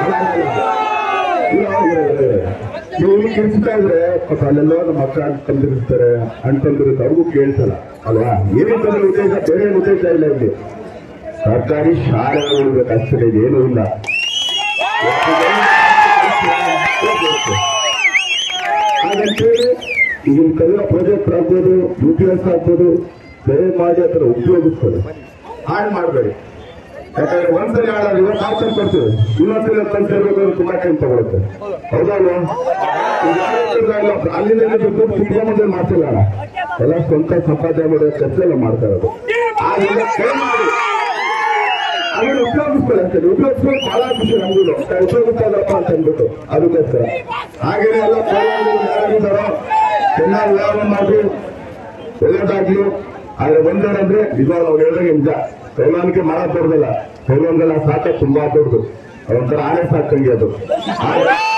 ನೀವು ಇಲ್ಲಿ ಕಿರಿಸ್ತಾ ಇದ್ರೆ ಪಾಪ ಅಲ್ಲೆಲ್ಲೋ ನಮ್ಮ ಅಕ್ಕ ಅಣ್ಣ ತಂದಿರ್ತಾರೆ ಅಣ್ಣ ತಂದಿರುತ್ತೆ ಅವ್ರಿಗೂ ಕೇಳ್ಸಲ್ಲ ಅಲ್ವಾ ಏನಿರ್ತದೆ ಉದ್ದೇಶ ಬೇರೆ ಏನ್ ಉದ್ದೇಶ ಇಲ್ಲ ಇಲ್ಲಿ ಸರ್ಕಾರಿ ಶಾಲೆಗಳು ಉಳ್ಬೇಕು ಅಷ್ಟೇ ಏನೂ ಇಲ್ಲ ಹಾಗಂತೇಳಿ ಈಗಿನ ಕಲಿಯೋ ಪ್ರಾಜೆಕ್ಟ್ ಆಗ್ಬೋದು ಯು ಪಿ ಎಸ್ ಆಗ್ಬೋದು ದಯಮಾಡಿ ಅದರ ಉಪಯೋಗಿಸ್ತಾರೆ ಹಾಳು ಮಾಡಬೇಡಿ ಯಾಕಂದ್ರೆ ಒಂದ್ಸಲಿ ಹಾಳಾದ್ರೆ ಇವತ್ತು ನಾವು ತಂದು ಕೊಡ್ತೀವಿ ಇನ್ನೊಂದ್ಸಲಿ ತಂದು ತರಬೇಕು ಅಂದ್ರೆ ತುಂಬಾ ಟೈಮ್ ತಗೊಳುತ್ತೆ ಹೌದಲ್ವಾ ಈಗ ಯಾರು ಇರ್ತಾರಲ್ಲ, ಅಲ್ಲಿಂದ ಇಲ್ಲಿ ದುಡ್ಡು ಕುತ್ಕೊಂಬಂದ್ರೆ ಮಾಡ್ತಿಲ್ಲ ಅಣ್ಣ. ಎಲ್ಲ ಸ್ವಂತ ಸಂಪಾದನೆ ಮಾಡೋ ಕೆಲಸ ಮಾಡ್ತಾ ಇರೋದು ಆದ್ರಿಂದ ಕೈ ಮಾಡಿ ಅದನ್ನು ಉಪಯೋಗಿಸ್ಕೊಳ್ಳಿ ಅಂತ ಉಪಯೋಗಿಸ್ಕೊಂಡು ಬಹಳ ಖುಷಿ ನಮಗೂ ಉಪಯೋಗಿಸ್ತಾರಪ್ಪ ಅಂತ ಅಂದ್ಬಿಟ್ಟು ಅದಕ್ಕೋಸ್ಕರ ಹಾಗೇನೆ ಎಲ್ಲ ಕೋಲಾರದಲ್ಲಿ ಯಾರಿದ್ದಾರೋ ಚೆನ್ನಾಗಿ ವ್ಯವಹಾರ ಮಾಡಿ ಒಳ್ಳೇದಾಗ್ಲಿ ಆದ್ರೆ ಒಂದೇನಂದ್ರೆ ನಿಜವಾಗ್ಲೂ ಅವ್ರು ಹೇಳಿದಂಗೆ ನಿಜ ಕೈಲಾನಿಕೆ ಮಾಡೋದ್ ದೊಡ್ಡದಲ್ಲ ಕೈಲಾನ್ಗೆಲ್ಲ ಸಾಕ ತುಂಬಾ ದೊಡ್ಡದು ಅದೊಂಥರ ಆನೆ ಸಾಕಂಗೆ ಅದು ಆದ್ರೆ